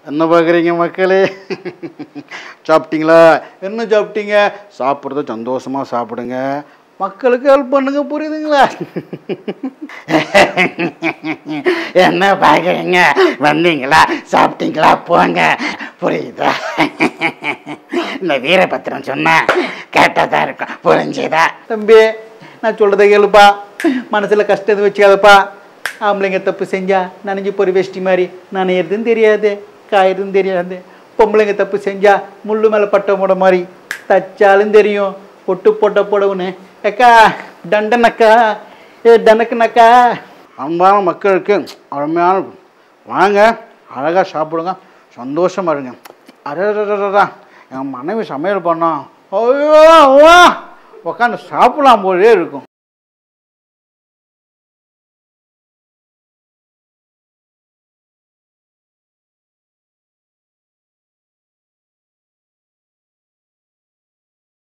என்ன பார்க்குறீங்க மக்களே சாப்பிட்டீங்களா என்ன சாப்பிட்டீங்க சாப்பிட்றத சந்தோஷமாக சாப்பிடுங்க மக்களுக்கு ஹெல்ப் பண்ணுங்க புரியுதுங்களா என்ன பார்க்குறீங்க வந்தீங்களா சாப்பிட்டீங்களா போங்க புரியுதா இந்த வீரபத்திரம் சொன்னா கேட்டதா இருக்கும் புரிஞ்சுதா தம்பி நான் சொல்றதை கேளுப்பா மனசுல கஷ்டம் எதுவும் வச்சுக்காதப்பா ஆம்பளைங்க தப்பு செஞ்சா நனைஞ்சு பொறி வேஷ்டி மாதிரி நனையிறதும் தெரியாது காயறதும் தெரியாது பொம்பளைங்க தப்பு செஞ்சா முள்ளு மேலே பட்டை போட மாதிரி தச்சாலும் தெரியும் பொட்டு போட்ட போடவுன்னு அக்கா தண்டனக்கா ஏ தனக்குனக்கா அன்பான மக்களுக்கு அருமையான வாங்க அழகாக சாப்பிடுங்க சந்தோஷமா இருங்க அரடா என் மனைவி சமையல் பண்ணோம் ஐயோ வா உட்காந்து சாப்பிடலாம் போலே இருக்கும்